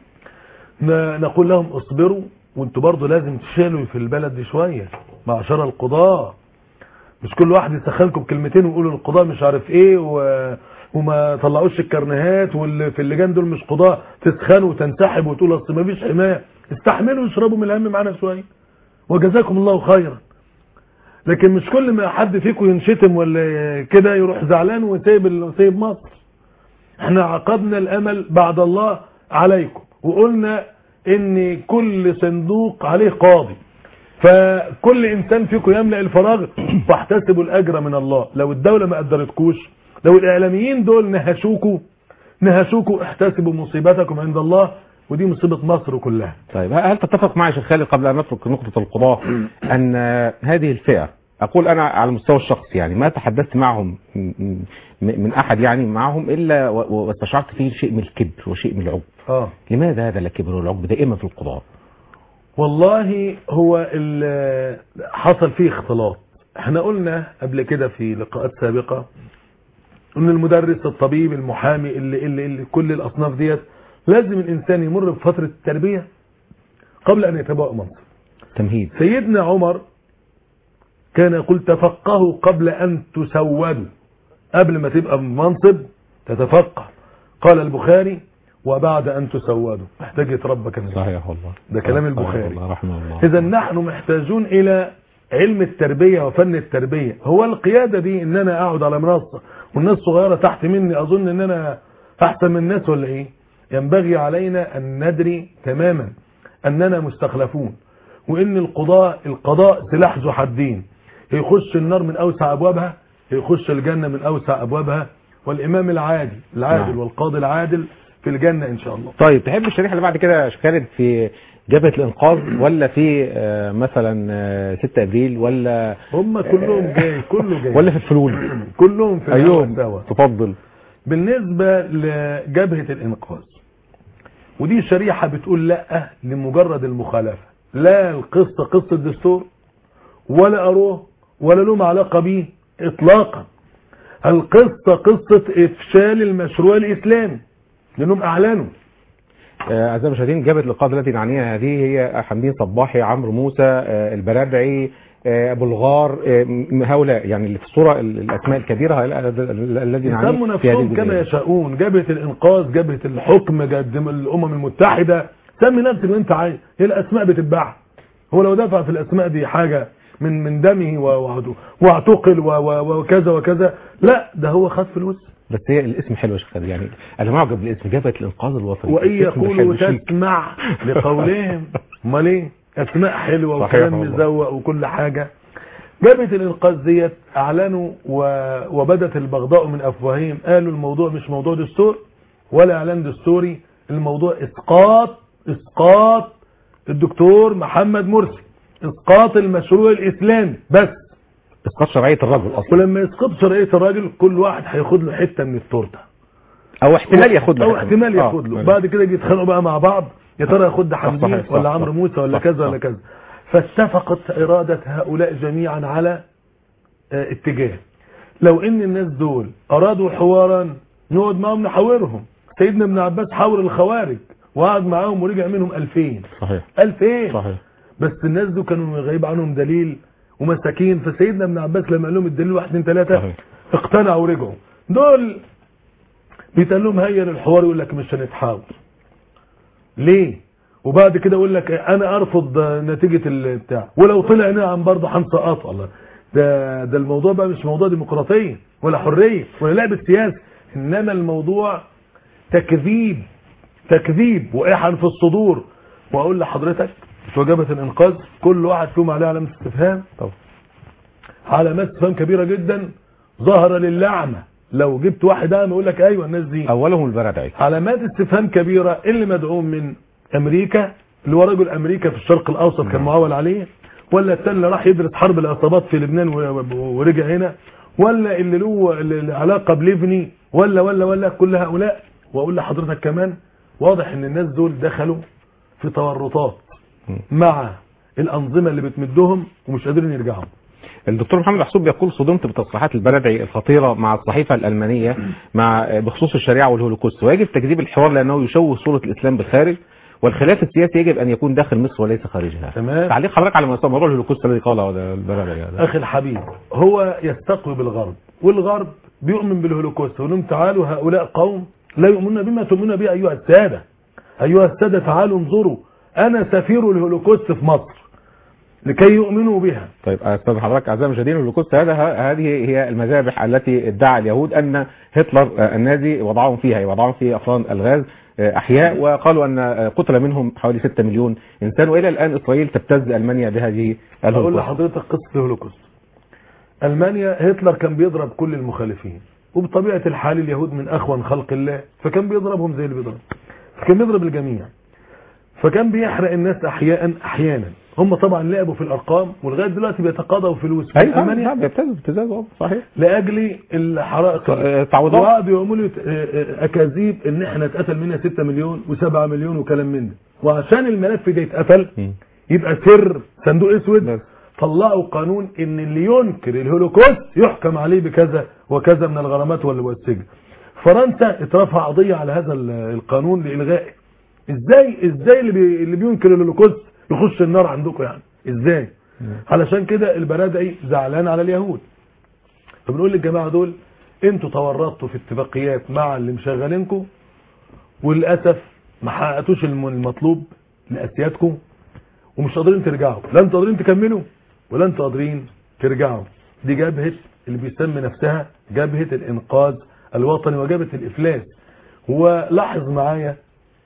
ن- نقول لهم اصبروا وانتوا برضو لازم تشيلوا في البلد دي شوية معشر القضاء مش كل واحد يسخنكم بكلمتين ويقولوا القضاء مش عارف ايه و... وما طلعوش الكرنيهات واللي في اللجان دول مش قضاء تسخنوا وتنسحبوا وتقولوا اصل ما فيش حمايه استحملوا واشربوا من الهم معانا شويه وجزاكم الله خيرا لكن مش كل ما حد فيكم ينشتم ولا كده يروح زعلان وسايب ال- وسايب مصر احنا عقدنا الامل بعد الله عليكم وقلنا ان كل صندوق عليه قاضي فكل انسان فيكم يملأ الفراغ فاحتسبوا الاجر من الله لو الدولة ما قدرتكوش لو الاعلاميين دول نهشوكوا نهشوكوا احتسبوا مصيبتكم عند الله ودي مصيبة مصر كلها طيب هل تتفق معي شيخ خالد قبل ان نترك نقطه القضاء ان هذه الفئه اقول انا على المستوى الشخصي يعني ما تحدثت معهم م- م- من احد يعني معهم الا و- و- واستشعرت فيه شيء من الكبر وشيء من العجب اه لماذا هذا الكبر والعجب دائما في القضاء والله هو ال- حصل فيه اختلاط احنا قلنا قبل كده في لقاءات سابقة ان المدرس الطبيب المحامي اللي, اللي, اللي كل الاصناف ديت لازم الانسان يمر بفترة التربية قبل ان يتبوأ منصب تمهيد سيدنا عمر كان يقول تفقهوا قبل ان تسودوا قبل ما تبقى منصب تتفقه قال البخاري وبعد ان تسودوا محتاج يتربى كمان صحيح والله ده كلام صحيح البخاري. والله رحمه الله اذا نحن محتاجون الى علم التربية وفن التربية هو القيادة دي ان انا اقعد على منصة والناس صغيرة تحت مني اظن ان انا احسن من الناس ولا ايه ينبغي علينا ان ندري تماما اننا مستخلفون وان القضاء القضاء سلاح ذو حدين يخش النار من اوسع ابوابها يخش الجنة من اوسع ابوابها والامام العادل العادل نعم. والقاضي العادل في الجنة ان شاء الله طيب تحب الشريحه اللي بعد كده يا شيخ خالد في جبهه الانقاذ ولا في آه، مثلا آه، 6 ابريل ولا هم كلهم جاي كله جاي ولا في الفلول كلهم في ايوم الهوا سوا تفضل بالنسبة لجبهة الإنقاذ ودي شريحة بتقول لا لمجرد المخالفة لا القصة قصة دستور ولا أروه ولا لهم علاقة به إطلاقا القصة قصة إفشال المشروع الإسلامي لأنهم أعلنوا آه، اعزائي المشاهدين جبهه الانقاذ التي نعنيها هذه هي حمدين صباحي عمرو موسى آه، البرادعي آه، ابو الغار آه، م- هؤلاء يعني اللي في الصوره ال- الاسماء الكبيره هؤلاء ال- الذي يسموا نعنيه في هذه نفسهم كما الجزئية. يشاءون جبهة الإنقاذ جبهة الحكم جبهة الأمم المتحدة سمي نفسك اللي أنت عايز هي الأسماء بتتباع هو لو دفع في الأسماء دي حاجة من من دمه و- و- واعتقل و- و- وكذا وكذا لا ده هو خد فلوس بس هي الاسم حلو يا شيخ خالد يعني انا معجب بالاسم جبهه الانقاذ الوطني وإن الاسم ده يقولوا حلو شيك. تسمع لقولهم امال ايه أسماء حلوة صحيح وكلام والله. مزوق وكل حاجة جبهة الإنقاذ ديت أعلنوا و- وبدت البغضاء من أفواههم قالوا الموضوع مش موضوع دستور ولا إعلان دستوري الموضوع إسقاط إسقاط الدكتور محمد مرسي إسقاط المشروع الإسلامي بس اسقاط شرعيه الرجل اصلا ولما يسقط شرعية الراجل كل واحد هياخد له حتة من التورتة او احتمال ياخد له او حتة. احتمال آه، ياخد له آه. بعد كده يجي يتخانقوا بقى مع بعض يا ترى ياخد ده صح، حمدين صحيح، صح، ولا صح. عمرو موسى ولا صح، كذا صح. ولا كذا فاتفقت إرادة هؤلاء جميعا على آه، اتجاه لو ان الناس دول ارادوا حوارا نقعد معاهم نحاورهم سيدنا ابن عباس حاور الخوارج وقعد معاهم ورجع منهم 2000 صحيح 2000 صحيح بس الناس دول كانوا غايب عنهم دليل ومساكين فسيدنا ابن عباس لما قال لهم الدليل واحد اثنين ثلاثة صحيح. اقتنعوا ورجعوا دول بيتقال لهم هيا للحوار يقول لك مش هنتحاور ليه وبعد كده يقول لك انا ارفض نتيجة البتاع ولو طلع نعم برضه هنسقطه الله ده ده الموضوع بقى مش موضوع ديمقراطية ولا حرية ولا لعب السياسة انما الموضوع تكذيب تكذيب وإحن في الصدور واقول لحضرتك في وجبة الانقاذ كل واحد فيهم عليه علامة استفهام طبعا علامات استفهام كبيرة جدا ظهر للعمة لو جبت واحد اعمى يقول لك ايوه الناس دي اولهم البرادعي علامات استفهام كبيرة اللي مدعوم من امريكا اللي هو رجل امريكا في الشرق الاوسط كان معول عليه ولا التاني اللي راح يدرس حرب العصابات في لبنان و- و- ورجع هنا ولا اللي له ال- علاقة بليفني ولا ولا ولا كل هؤلاء واقول لحضرتك كمان واضح ان الناس دول دخلوا في تورطات مع الانظمة اللي بتمدهم ومش قادرين يرجعوا الدكتور محمد محسوب بيقول صدمت بتصريحات البلدعي الخطيرة مع الصحيفة الألمانية مع بخصوص الشريعة والهولوكوست ويجب تكذيب الحوار لأنه يشوه صورة الإسلام بالخارج والخلاف السياسي يجب أن يكون داخل مصر وليس خارجها تمام. تعليق حضرتك على موضوع الهولوكوست الذي قاله هذا البلدعي هذا اخي الحبيب هو يستقوي بالغرب والغرب بيؤمن بالهولوكوست يقول لهم تعالوا هؤلاء قوم لا يؤمنون بما تؤمنون به ايها الساده ايها الساده تعالوا انظروا انا سفير الهولوكوست في مصر لكي يؤمنوا بها طيب استاذ حضرتك اعزائي المشاهدين الهولوكوست هذا ه- هذه هي المذابح التي ادعى اليهود ان هتلر آه، النازي وضعهم فيها وضعهم في افران الغاز آه، احياء وقالوا ان آه، قتل منهم حوالي 6 مليون انسان والى الان اسرائيل تبتز المانيا بهذه اقول الهولوكوست لحضرتك قصه الهولوكوست المانيا هتلر كان بيضرب كل المخالفين وبطبيعة الحال اليهود من أخوان خلق الله فكان بيضربهم زي اللي بيضرب فكان بيضرب الجميع فكان بيحرق الناس أحياء أحيانا هم طبعا لعبوا في الأرقام ولغاية دلوقتي بيتقاضوا فلوس في ايوه ألمانيا نعم بيبتزوا ابتزاز اه صحيح لأجل الحرائق آه، تعويضات وقعدوا يعملوا آه، آه، أكاذيب إن إحنا اتقتل منا 6 مليون و7 مليون وكلام من ده وعشان الملف ده يتقفل مم. يبقى سر صندوق اسود بس. طلعوا قانون ان اللي ينكر الهولوكوست يحكم عليه بكذا وكذا من الغرامات وال- والسجن فرنسا اترفع قضيه على هذا ال- القانون لالغائه ازاي ازاي اللي, بي اللي بينكر الهولوكوست يخش النار عندكم يعني ازاي علشان كده البرادعي زعلان على اليهود فبنقول للجماعه دول انتوا تورطتوا في اتفاقيات مع اللي مشغلينكم وللاسف ما حققتوش الم- المطلوب لاسيادكم ومش قادرين ترجعوا لا انتوا قادرين تكملوا ولا انتوا قادرين ترجعوا دي جبهة اللي بيسمي نفسها جبهة الانقاذ الوطني وجبهة الافلاس ولاحظ معايا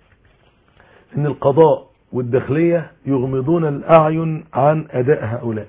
ان القضاء والداخلية يغمضون الاعين عن اداء هؤلاء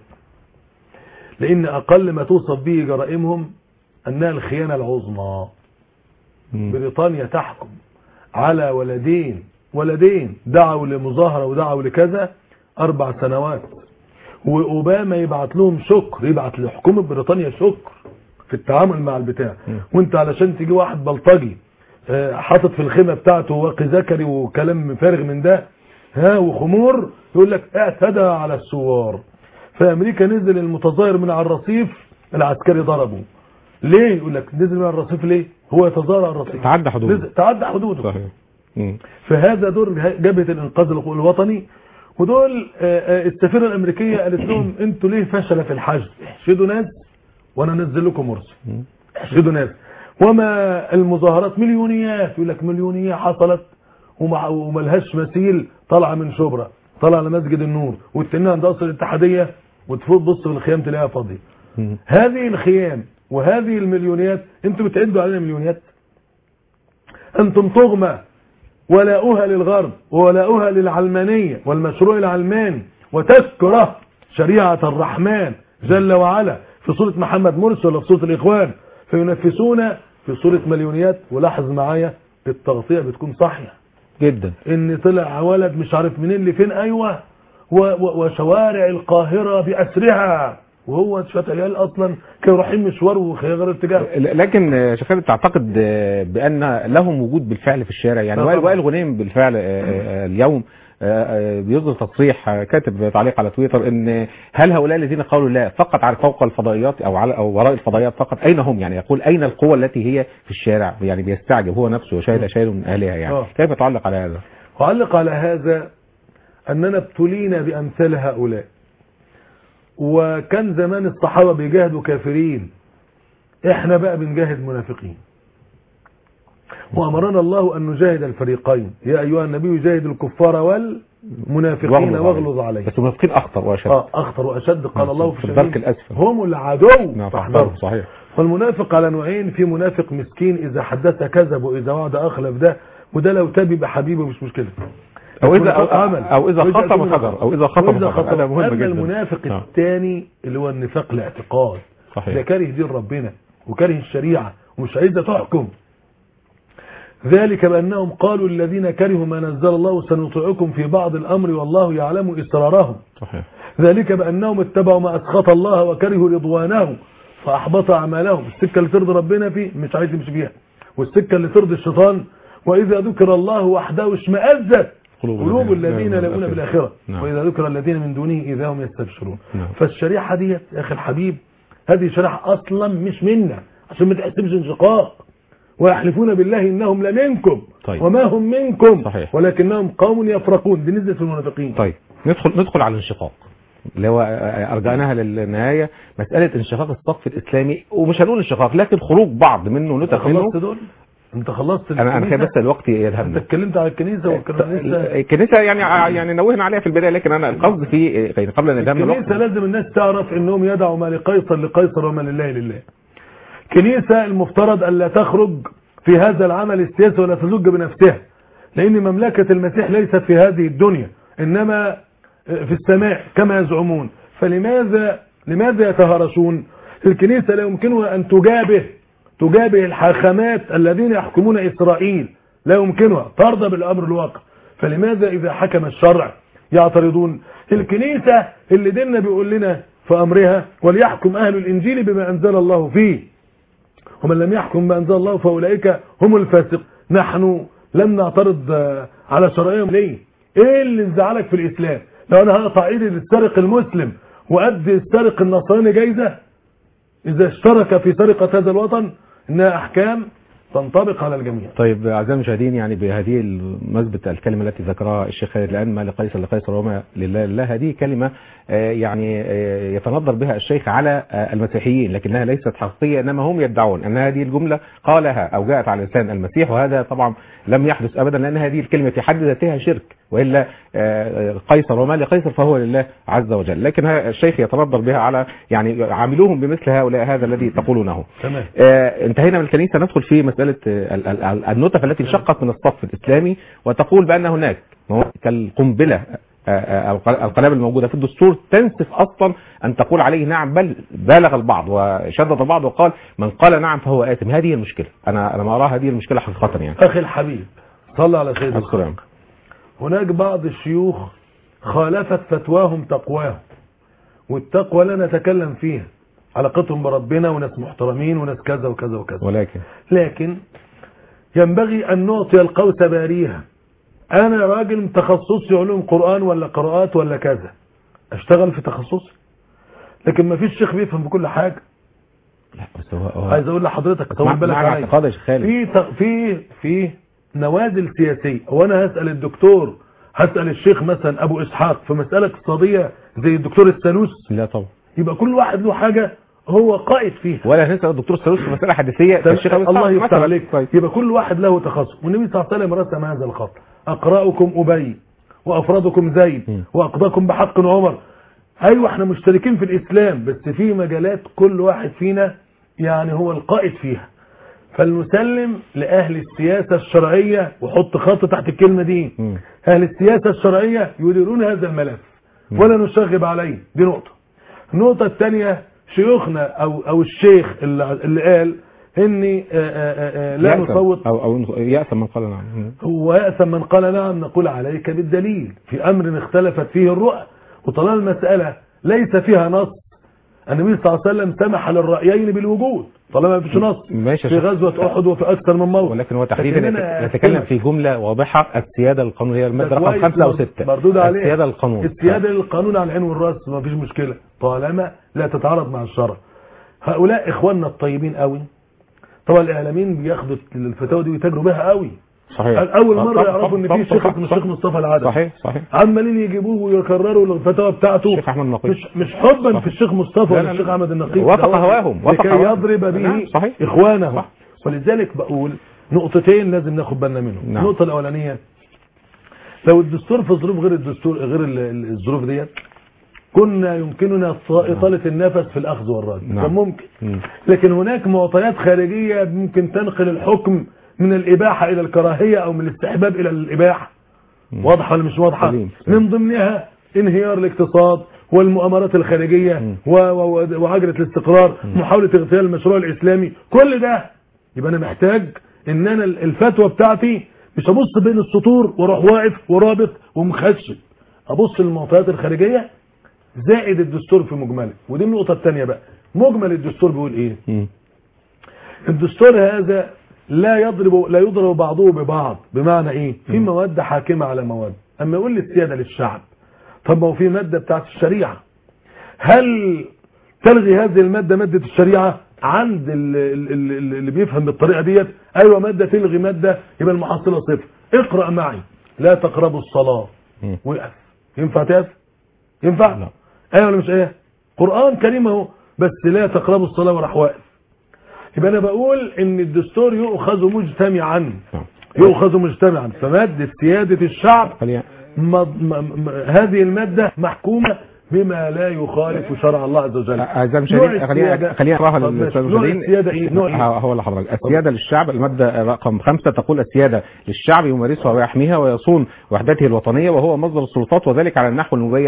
لان اقل ما توصف به جرائمهم انها الخيانة العظمى مم. بريطانيا تحكم على ولدين ولدين دعوا لمظاهرة ودعوا لكذا أربع سنوات وأوباما يبعت لهم شكر يبعت لحكومة بريطانيا شكر في التعامل مع البتاع وانت علشان تيجي واحد بلطجي آه، حاطط في الخيمة بتاعته واقي ذكري وكلام فارغ من ده ها وخمور يقول لك اعتدى على الثوار في امريكا نزل المتظاهر من على الرصيف العسكري ضربه ليه يقول لك نزل من على الرصيف ليه هو يتظاهر على الرصيف تعدى حدوده. نزل- تعدى حدوده صحيح مم. فهذا دور جبهة الإنقاذ الوطني ودول آه، آه، السفيرة الأمريكية قالت لهم انتوا ليه فشل في الحشد احشدوا ناس وانا انزل لكم مرسل احشدوا ناس وما المظاهرات مليونيات يقول لك مليونية حصلت ومع- وملهاش مثيل طالعة من شبرا طالعة على مسجد النور والتانية عند قصر الاتحادية وتفوت بص في الخيام تلاقيها فاضية مم. هذه الخيام وهذه المليونيات انتوا بتعدوا علينا مليونيات انتم طغمة ولاؤها للغرب وولاؤها للعلمانية والمشروع العلماني وتكره شريعة الرحمن جل وعلا في صورة محمد مرسي ولا في صورة الإخوان فينفسون في صورة مليونيات ولاحظ معايا التغطية بتكون صحية جدا ان طلع ولد مش عارف منين لفين ايوه و و وشوارع القاهرة بأسرها وهو شوية عيال اصلا كانوا رايحين مشوار وغير اتجاه ل- لكن آه، شيخ خالد تعتقد آه، بان لهم وجود بالفعل في الشارع يعني لا وائل طبعا. وائل غنيم بالفعل آه، آه، اليوم آه، آه، بيصدر تصريح آه، كاتب تعليق على تويتر ان هل هؤلاء الذين قالوا لا فقط على فوق الفضائيات او على او وراء الفضائيات فقط اين هم يعني يقول اين القوة التي هي في الشارع يعني بيستعجب هو نفسه وشاهد اشاهد من اهلها يعني آه. كيف تعلق على هذا وعلق على هذا أننا ابتلينا بأمثال هؤلاء وكان زمان الصحابة بيجاهدوا كافرين احنا بقى بنجاهد منافقين وأمرنا الله أن نجاهد الفريقين يا أيها النبي جاهد الكفار والمنافقين واغلظ عليهم بس المنافقين اخطر واشد آه أخطر وأشد قال آه، الله في في الدرك شديد الأسفل. هم العدو نعم فاحذروا صحيح فالمنافق على نوعين في منافق مسكين إذا حدث كذب وإذا وعد أخلف ده وده لو تاب يبقى حبيبه مش مشكلة او اذا منافق او, عمل. أو اذا وإذا خطب أتمنى خطر او اذا خطب وإذا خطر هذا مهم أما جدا المنافق آه. الثاني اللي هو النفاق الاعتقاد صحيح. ده كاره دين ربنا وكاره الشريعة ومش عايزة تحكم ذلك بأنهم قالوا الذين كرهوا ما نزل الله سنطيعكم في بعض الأمر والله يعلم إسرارهم صحيح ذلك بأنهم اتبعوا ما أسخط الله وكرهوا رضوانه فأحبط أعمالهم السكة اللي ترضي ربنا فيه مش عايز يمشي فيها والسكة اللي ترضي الشيطان وإذا ذكر الله وحده اشمأزت قلوب قلوب الذين الذين لا لا يؤمنون يؤمنون بالآخرة نعم. وإذا ذكر الذين من دونه إذا هم يستبشرون نعم. فالشريعة دي يا أخي الحبيب هذه شريعة أصلا مش منا عشان ما تحسبش انشقاق ويحلفون بالله إنهم لمنكم طيب. وما هم منكم صحيح. ولكنهم قوم يفرقون دي نزلت في المنافقين طيب ندخل ندخل على الانشقاق اللي هو ارجعناها للنهايه مساله انشقاق الصف الاسلامي ومش هنقول انشقاق لكن خروج بعض منه انت نتف منه خلصت دول انت خلصت انا انا خايف الكنيسة؟ بس الوقت انت يذهبنا اتكلمت على الكنيسة والكنيسة الكنيسه يعني يعني نوهنا عليها في البدايه لكن انا القصد في يعني قبل ان نذهب الكنيسة لازم الناس تعرف انهم يدعوا ما لقيصر لقيصر وما لله لله كنيسة المفترض ألا تخرج في هذا العمل السياسي ولا تزج بنفسها لأن مملكة المسيح ليست في هذه الدنيا إنما في السماء كما يزعمون فلماذا لماذا يتهرشون الكنيسة لا يمكنها أن تجابه تجابه الحاخامات الذين يحكمون إسرائيل لا يمكنها ترضى بالأمر الواقع فلماذا إذا حكم الشرع يعترضون الكنيسة اللي ديننا بيقول لنا في أمرها وليحكم أهل الإنجيل بما أنزل الله فيه ومن لم يحكم بما أنزل الله فأولئك هم الفاسق نحن لم نعترض آه، على شرعيهم ليه ايه اللي زعلك في الإسلام لو أنا هقطع إيدي للسارق المسلم وأدي السارق النصراني جايزة إذا اشترك في سرقة هذا الوطن إنها أحكام تنطبق على الجميع طيب اعزائي المشاهدين يعني بهذه المثبت الكلمه التي ذكرها الشيخ خالد الان ما لقيصر لقيصر وما لله لله هذه كلمه آه، يعني آه، يتنظر بها الشيخ على آه، المسيحيين لكنها ليست حقيقيه انما هم يدعون ان هذه الجمله قالها او جاءت على لسان المسيح وهذا طبعا لم يحدث ابدا لان هذه الكلمه في حد ذاتها شرك والا آه، قيصر وما لقيصر فهو لله عز وجل لكن ها- الشيخ يتنظر بها على يعني عاملوهم بمثل هؤلاء هذا الذي تقولونه تمام آه، انتهينا من الكنيسة ندخل في مسألة آه، ال- ال- ال- النطف التي انشقت من الصف الإسلامي وتقول بأن هناك مواقع كالقنبلة آه، آه، الق- القنابل الموجودة في الدستور تنسف أصلا أن تقول عليه نعم بل بالغ البعض وشدد البعض وقال من قال نعم فهو آثم هذه المشكلة أنا أنا ما أرى هذه المشكلة حقيقة يعني أخي الحبيب صلى على سيدنا السلام هناك بعض الشيوخ خالفت فتواهم تقواهم والتقوى لا نتكلم فيها علاقتهم بربنا وناس محترمين وناس كذا وكذا وكذا ولكن لكن ينبغي أن نعطي القوس باريها أنا راجل تخصصي علوم قرآن ولا قراءات ولا كذا أشتغل في تخصصي لكن ما فيش شيخ بيفهم بكل حاجة لا بس هو, هو عايز أقول لحضرتك مع- طول بالك مع عليا اعتقاد يا شيخ خالد في ت- في في نوازل سياسية وانا هسأل الدكتور هسأل الشيخ مثلا ابو اسحاق في مسألة اقتصادية زي الدكتور السانوس لا طبعا يبقى كل واحد له حاجة هو قائد فيها ولا نسأل الدكتور سلوس في مسألة حديثية تمام. الشيخ أبو الله إسحاق يفتح مثلاً. عليك طيب. يبقى كل واحد له تخصص والنبي صلى الله عليه وسلم رسم هذا الخط اقرأكم ابي وافرادكم زيد م. واقضاكم بحق عمر ايوه احنا مشتركين في الاسلام بس في مجالات كل واحد فينا يعني هو القائد فيها فلنسلم لاهل السياسة الشرعية وحط خط تحت الكلمة دي مم. اهل السياسة الشرعية يديرون هذا الملف مم. ولا نشغب عليه دي نقطة النقطة الثانية شيوخنا او او الشيخ اللي, اللي قال اني آه، آه، آه، لا يأثم نصوت أو أو يأثم من قال نعم مم. هو يأثم من قال نعم نقول عليك بالدليل في أمر اختلفت فيه الرؤى وطالما المسألة ليس فيها نص النبي صلى الله عليه وسلم سمح للرأيين بالوجود طالما ما فيش نص ماشي يا في شيخ. غزوة أحد وفي أكثر من موضع ولكن هو تحديدا لكننا نتكلم في جملة واضحة السيادة القانون هي المادة رقم كويس خمسة أو مر- ستة مردود عليه السيادة القانون السيادة للقانون على العين والراس ما فيش مشكلة طالما لا تتعارض مع الشرع هؤلاء إخواننا الطيبين قوي طبعا الإعلاميين بياخدوا الفتاوى دي ويتاجروا بها قوي صحيح أول آه، مرة صح- يعرفوا صح- إن صح- في شيخ صح- اسمه صح- الشيخ مصطفى العدل صحيح صحيح عمالين يجيبوه ويكرروا الفتاوى بتاعته الشيخ أحمد النقيب مش مش حبا صح. في الشيخ مصطفى لا، ولا لا، الشيخ لا. احمد النقيب وافق ده هواهم، وافق لكي هواهم. يضرب به نعم، صحيح. اخوانه صح. ولذلك بقول نقطتين لازم ناخد بالنا منهم نعم. النقطه الاولانيه لو الدستور في ظروف غير الدستور غير ال- ال- الظروف ديت كنا يمكننا ط- اطاله النفس في الاخذ والرد نعم. كان ممكن مم. لكن هناك معطيات خارجيه ممكن تنقل الحكم من الاباحه الى الكراهيه او من الاستحباب الى الاباحه مم. واضحه ولا مش واضحه سليم، سليم. من ضمنها انهيار الاقتصاد والمؤامرات الخارجيه مم. و- و- وعجله الاستقرار محاوله اغتيال المشروع الاسلامي كل ده يبقى انا محتاج ان انا الفتوى بتاعتي مش ابص بين السطور واروح واقف ورابط ومخشب ابص للمعطيات الخارجيه زائد الدستور في مجمله ودي النقطه الثانيه بقى مجمل الدستور بيقول ايه مم. الدستور هذا لا يضرب لا يضرب بعضه ببعض بمعنى ايه في مواد حاكمه على مواد اما يقول لي السياده للشعب طب ما هو في ماده بتاعت الشريعه هل تلغي هذه الماده ماده الشريعه عند ال- ال- ال- اللي بيفهم بالطريقه ديت ايوه ماده تلغي ماده يبقى المحصله صفر اقرا معي لا تقربوا الصلاه مم. وقف ينفع تقف ينفع لا. ايوه ولا مش ايه قران كريم اهو بس لا تقربوا الصلاه وراح واقف يبقى انا بقول ان الدستور يؤخذ مجتمعا نعم. يؤخذ مجتمعا فمادة سيادة الشعب خلينا مض- م- م- هذه المادة محكومة بما لا يخالف شرع الله عز وجل أعزائي نوع المشاهدين خلينا السيادة- خلينا نقراها طب ماشي. للأستاذ نوع المشاهدين السيادة ايه نوع ايه ه- هو اللي حضرتك السيادة للشعب المادة رقم خمسة تقول السيادة للشعب يمارسها ويحميها ويصون وحدته الوطنية وهو مصدر السلطات وذلك على النحو المبين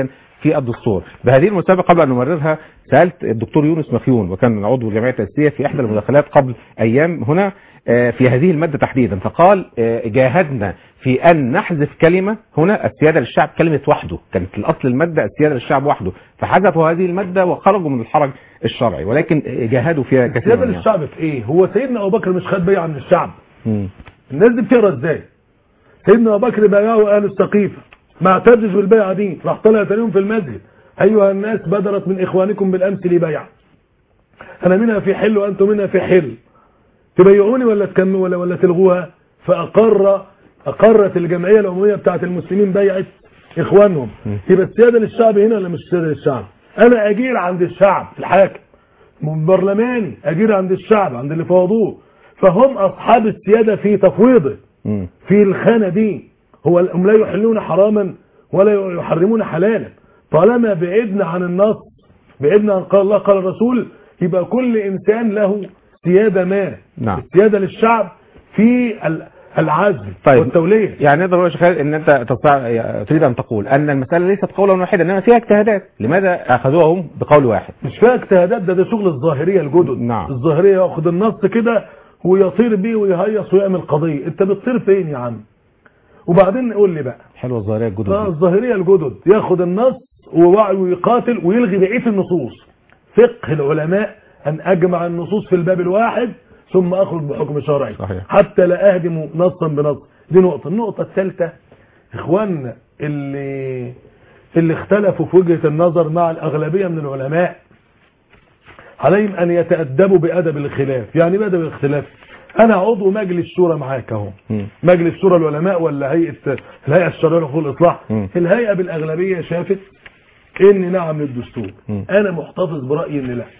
في الدستور بهذه المناسبة قبل أن نمررها سألت الدكتور يونس مخيون وكان عضو الجمعية التأسيسية في إحدى المداخلات قبل أيام هنا آه، في هذه المادة تحديدا فقال آه، جاهدنا في أن نحذف كلمة هنا السيادة للشعب كلمة وحده كانت الأصل المادة السيادة للشعب وحده فحذفوا هذه المادة وخرجوا من الحرج الشرعي ولكن آه، جاهدوا فيها كثيرا السيادة يعني. للشعب في ايه هو سيدنا ابو بكر مش خد بيعه من الشعب مم. الناس دي بتقرا ازاي سيدنا ابو بكر بايعه اهل السقيفه ما اعتدش بالبيعه دي راح طلع تاني يوم في المسجد ايها الناس بدرت من اخوانكم بالامس لي بيعه انا منها في حل وانتم منها في حل تبيعوني ولا تكملوا ولا ولا تلغوها فاقر اقرت الجمعيه العموميه بتاعه المسلمين بيعه اخوانهم يبقى السياده للشعب هنا ولا مش السياده للشعب انا اجير عند الشعب الحاكم من برلماني اجير عند الشعب عند اللي فوضوه فهم اصحاب السياده في تفويضه مم. في الخانة دي هو هم لا يحلون حراما ولا يحرمون حلالا طالما بعدنا عن النص بعدنا عن قال الله قال الرسول يبقى كل إنسان له سيادة ما نعم. السيادة للشعب في ال- العزل طيب. والتولية يعني نقدر نقول يا شيخ خالد ان انت تستطيع تريد ان تقول ان المساله ليست قولا واحدا انما فيها اجتهادات لماذا اخذوها هم بقول واحد مش فيها اجتهادات ده ده شغل الظاهرية الجدد نعم. الظاهرية ياخد النص كده ويطير بيه ويهيص ويعمل قضية انت بتطير فين يا عم وبعدين قول لي بقى حلوه الظاهريه الجدد اه دي. الظاهرية الجدد ياخد النص ووعي ويقاتل ويلغي بقية النصوص فقه العلماء أن أجمع النصوص في الباب الواحد ثم أخرج بحكم شرعي صحيح. حتى لا أهدم نصا بنص دي نقطة النقطة الثالثة إخواننا اللي اللي اختلفوا في وجهة النظر مع الأغلبية من العلماء عليهم أن يتأدبوا بأدب الخلاف يعني بأدب الاختلاف أنا عضو مجلس شورى معاك أهو مم. مجلس شورى العلماء ولا هيئة الهيئة الشرعية لحقوق الإصلاح مم. الهيئة بالأغلبية شافت إن نعم للدستور مم. أنا محتفظ برأيي إن لا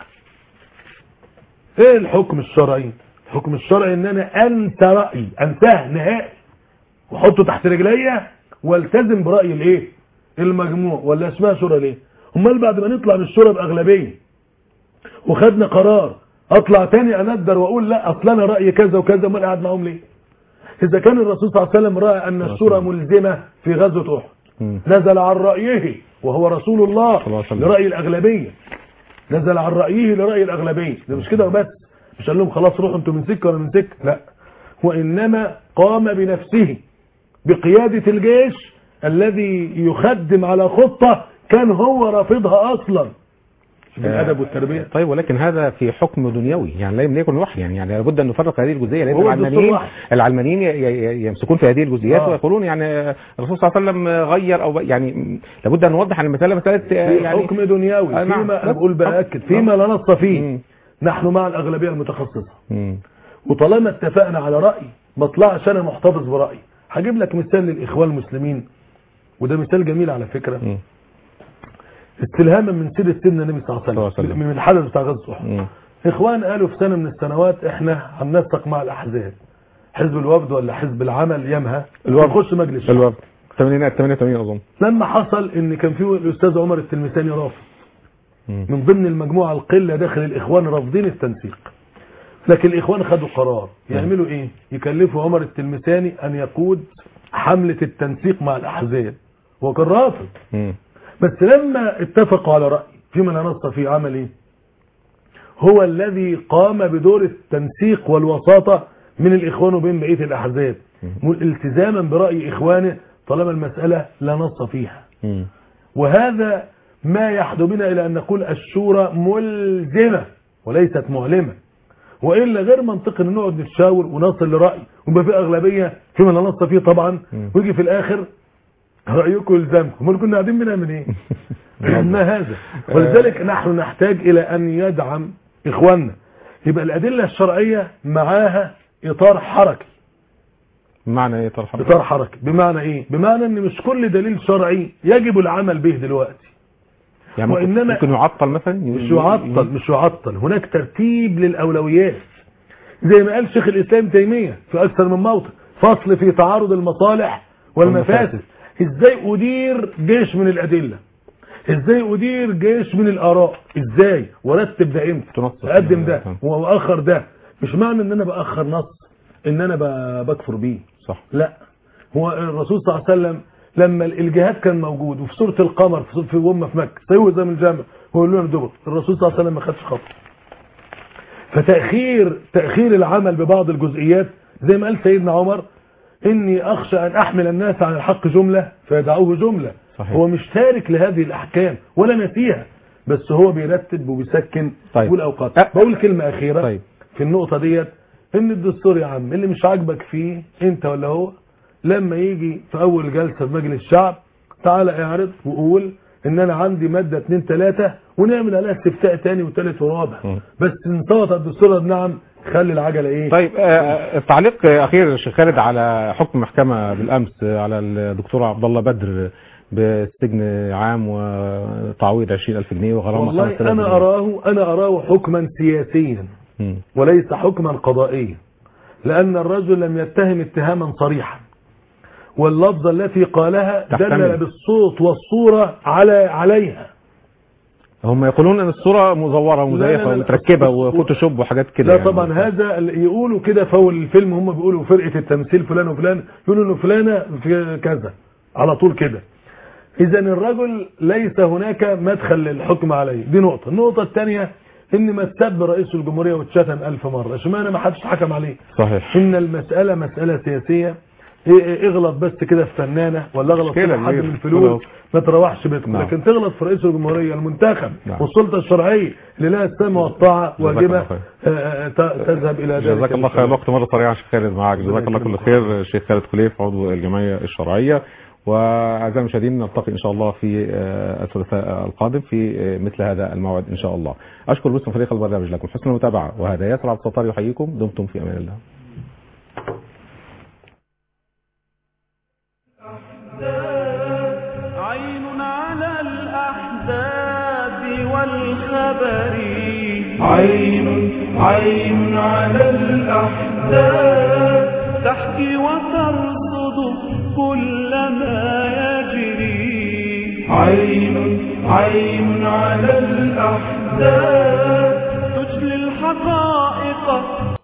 إيه الحكم الشرعي الحكم الشرعي إن أنا أنسى رأيي أنساه نهائي وأحطه تحت رجليا والتزم برأي الإيه المجموع ولا اسمها شورى ليه امال بعد ما نطلع من الشورى بأغلبية وخدنا قرار اطلع تاني اندر واقول لا اصل انا رايي كذا وكذا امال قاعد معاهم ليه اذا كان الرسول صلى الله عليه وسلم راى ان الشورى ملزمه في غزوه احد مم. نزل عن رايه وهو رسول الله صلى الله عليه وسلم. لراي الاغلبيه نزل عن رايه لراي الاغلبيه ده مش كده وبس مش قال لهم خلاص روحوا انتوا من سكه ولا من سكه لا وانما قام بنفسه بقياده الجيش الذي يخدم على خطه كان هو رافضها اصلا بالادب والتربيه طيب ولكن هذا في حكم دنيوي يعني لا يكن وحي يعني يعني لابد ان نفرق هذه الجزئيه لان هو الدستور العلمانيين وحي. العلمانيين ي- ي- يمسكون في هذه الجزئيات آه. ويقولون يعني الرسول صلى الله عليه وسلم غير او ب- يعني لابد ان نوضح ان المساله مساله في يعني حكم دنيوي آه، نعم. فيما انا بقول باكد آه. فيما لا نص فيه مم. نحن مع الاغلبيه المتخصصه مم. وطالما اتفقنا على راي ما اطلعش انا محتفظ برايي هجيب لك مثال للاخوان المسلمين وده مثال جميل على فكره مم. استلهاما من سيره سيدنا النبي صلى الله صلى الله عليه عليه وسلم وسلم. من الحدث بتاع غزوه احد مم. اخوان قالوا في سنه من السنوات احنا هننسق مع الاحزاب حزب الوفد ولا حزب العمل يمها الوفد. نخش مجلس الشعب. الوقت 80 88 اظن لما حصل ان كان في الاستاذ عمر التلمساني رافض مم. من ضمن المجموعة القلة داخل الإخوان رافضين التنسيق لكن الإخوان خدوا قرار يعملوا إيه يكلفوا عمر التلمساني أن يقود حملة التنسيق مع الأحزاب هو كان رافض مم. بس لما اتفقوا على رأي فيما لا نص فيه عمل إيه هو الذي قام بدور التنسيق والوساطة من الإخوان وبين بقية الأحزاب التزاما برأي إخوانه طالما المسألة لا نص فيها مم. وهذا ما يحدو بنا إلى أن نقول الشورى ملزمة وليست معلمة وإلا غير منطقي ان نقعد نتشاور ونصل لرأي ويبقى في أغلبية فيما لا نص فيه طبعا مم. ويجي في الآخر رأيكم يلزمكم امال كنا قاعدين بنعمل ايه ما هذا ولذلك نحن نحتاج إلى أن يدعم إخواننا يبقى الأدلة الشرعية معاها إطار حركي معنى ايه طرح إطار حركي بمعنى إيه بمعنى أن مش كل دليل شرعي يجب العمل به دلوقتي يعني ممكن, وإنما- ممكن يعطل مثلا مش يعطل مش يعطل هناك ترتيب للأولويات زي ما قال شيخ الإسلام تيمية في أكثر من موطن فصل في تعارض المصالح والمفاسد ازاي أدير جيش من الأدلة ازاي أدير جيش من الآراء ازاي ورتب ده امتى تنصف. اقدم ده نعم. واخر ده مش معنى ان انا باخر نص ان انا ب- بكفر بيه صح لا هو الرسول صلى الله عليه وسلم لما الجهاد كان موجود وفي سوره القمر في في وهم في مكه سيوه زي من الجامع هو لنا دبر الرسول صلى الله عليه وسلم ما خدش خطوه فتاخير تاخير العمل ببعض الجزئيات زي ما قال سيدنا عمر اني اخشى ان احمل الناس على الحق جمله فيدعوه جمله صحيح. هو مش تارك لهذه الاحكام ولا نسيها بس هو بيرتب وبيسكن طيب. والاوقات أه. بقول كلمه اخيره طيب. في النقطه ديت ان الدستور يا عم اللي مش عاجبك فيه انت ولا هو لما يجي في اول جلسه في مجلس الشعب تعالى اعرض وقول ان انا عندي ماده 2 3 ونعمل عليها استفتاء تاني وثالث ورابع م. بس نصوت على الدستور بنعم خلي العجله ايه طيب آه، تعليق اخير يا شيخ خالد على حكم محكمه بالامس على الدكتور عبد الله بدر بسجن عام وتعويض 20000 جنيه وغرامه والله 5000 انا جنيه. اراه انا اراه حكما سياسيا مم. وليس حكما قضائيا لأن الرجل لم يتهم اتهاما صريحا واللفظة التي قالها تحتمل. دلل بالصوت والصورة على عليها هم يقولون ان الصوره مزوره لا، ومزيفه لا، لا. ومتركبه وفوتوشوب وحاجات كده لا يعني. طبعا هذا اللي يقولوا كده في اول الفيلم هم بيقولوا فرقة التمثيل فلان وفلان يقولوا انه فلانة في كذا على طول كده اذا الرجل ليس هناك مدخل للحكم عليه دي نقطة النقطة الثانية ان ما تسب رئيس الجمهورية واتشتم ألف مرة اشمعنى ما حدش حكم عليه صحيح ان المسألة مسألة سياسية إيه إيه اغلط بس كده في فنانة ولا اغلط مشكلة في حد كبيرة. من الفلوس خلاص. ما تروحش بيتكم نعم. لكن تغلط في رئيس الجمهورية المنتخب نعم. والسلطة الشرعية اللي لها السمع والطاعة جزاك واجبة الله خير. آه، آه، ت- تذهب الى ذلك جزاك الله خير الوقت مره سريعا شيخ خالد معاك جزاك الله كل خير الشيخ خالد خليف عضو الجمعيه الشرعيه واعزائي المشاهدين نلتقي ان شاء الله في آه، الثلاثاء القادم في آه، مثل هذا الموعد ان شاء الله اشكر باسم فريق البرنامج لكم حسن المتابعه وهذا ياسر عبد الستار يحييكم دمتم في امان الله عين على الأحزاب والخبر عين عين على الأحزاب تحكي وترصد كل ما يجري عين عين على الأحزاب